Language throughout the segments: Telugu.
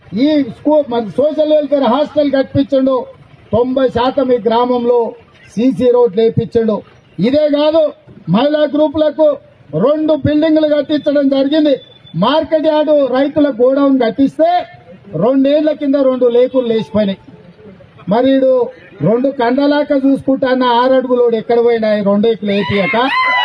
ఈ స్కూల్ మన సోషల్ వెల్ఫేర్ హాస్టల్ కట్టించండు తొంభై శాతం ఈ గ్రామంలో సీసీ రోడ్లు వేయించండు ఇదే కాదు మహిళా గ్రూపులకు రెండు బిల్డింగ్లు కట్టించడం జరిగింది మార్కెట్ యార్డు రైతుల గోడౌన్ కట్టిస్తే రెండేళ్ల కింద రెండు లేకులు లేచిపోయినాయి మరి ఈడు రెండు కండలాక చూసుకుంటాన్న ఆరడుగులోడు ఎక్కడ పోయినా ఈ రెండు ఎక్కులు ఏపీయక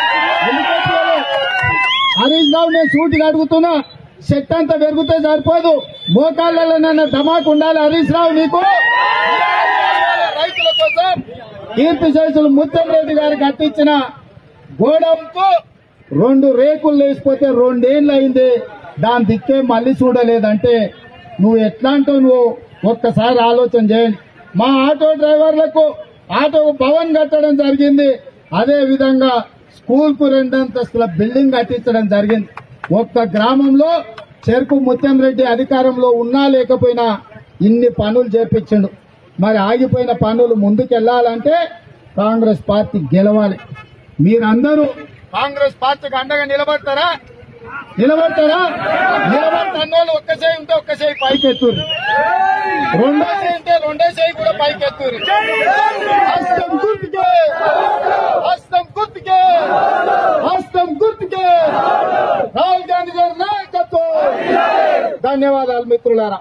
హరీష్ రావు నేను సూటిగా అడుగుతున్నా చెట్టు అంతా పెరిగితే సరిపోదు మోకాళ్ళలో నన్ను ధమాకు ఉండాలి హరీష్ రావు నీకు రైతుల కోసం కీర్తి శేషులు ముత్తం రెడ్డి గారు కట్టించిన గోడౌన్కు రెండు రేకులు లేచిపోతే రెండేళ్ళు అయింది దాని దిక్కే మళ్ళీ చూడలేదంటే నువ్వు ఎట్లా అంటావు నువ్వు ఒక్కసారి ఆలోచన చేయండి మా ఆటో డ్రైవర్లకు ఆటో భవన్ కట్టడం జరిగింది అదే విధంగా స్కూల్ కు రెండంతస్తుల బిల్డింగ్ కట్టించడం జరిగింది ఒక్క గ్రామంలో చెరుకు ముత్యం రెడ్డి అధికారంలో ఉన్నా లేకపోయినా ఇన్ని పనులు చేపించిండు మరి ఆగిపోయిన పనులు ముందుకెళ్లాలంటే కాంగ్రెస్ పార్టీ గెలవాలి మీరందరూ కాంగ్రెస్ పార్టీకి అండగా నిలబడతారా నిలబడతారా నిలబడతాను ఒక్క చేయి ఉంటే ఒక్క చేయి పైకి ఎత్తురు రెండో చేయి ఉంటే రెండో చేయి కూడా పైకి ఎత్తురు హస్తం గుర్తుకే హస్తం గుర్తుకే హస్తం గుర్తుకే రాహుల్ గాంధీ గారి నాయకత్వం ధన్యవాదాలు మిత్రులారా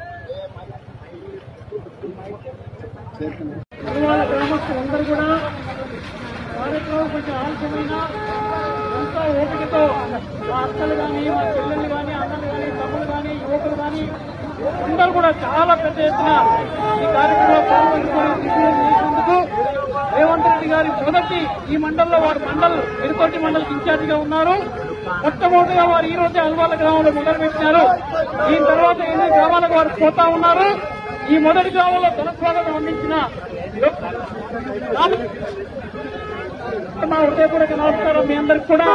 ఇవాళ గ్రామస్తులందరూ కూడా కార్యక్రమం కొంచెం ఆలస్యమైన ఎంతో ఓపికతో మా అక్కలు కానీ మా చెల్లెళ్ళు కానీ అన్నలు కానీ తమ్ములు కానీ యువకులు కానీ అందరూ కూడా చాలా పెద్ద ఎత్తున ఈ కార్యక్రమంలో పాల్గొంటుకొని దిగ్విజయం చేసినందుకు రేవంత్ రెడ్డి గారి మొదటి ఈ మండలంలో వారు మండల్ ఎరుకోటి మండలికి ఇన్ఛార్జిగా ఉన్నారు మొట్టమొదటిగా వారు ఈ రోజే అల్వాల గ్రామంలో మొదలుపెట్టినారు దీని తర్వాత ఎన్ని గ్రామాలకు వారు పోతా ఉన్నారు ఈ మొదటి గ్రామంలో ధనస్వాగతం అందించిన రామ- మా హృదయపూర్వక నమస్కారం మీ అందరికి కూడా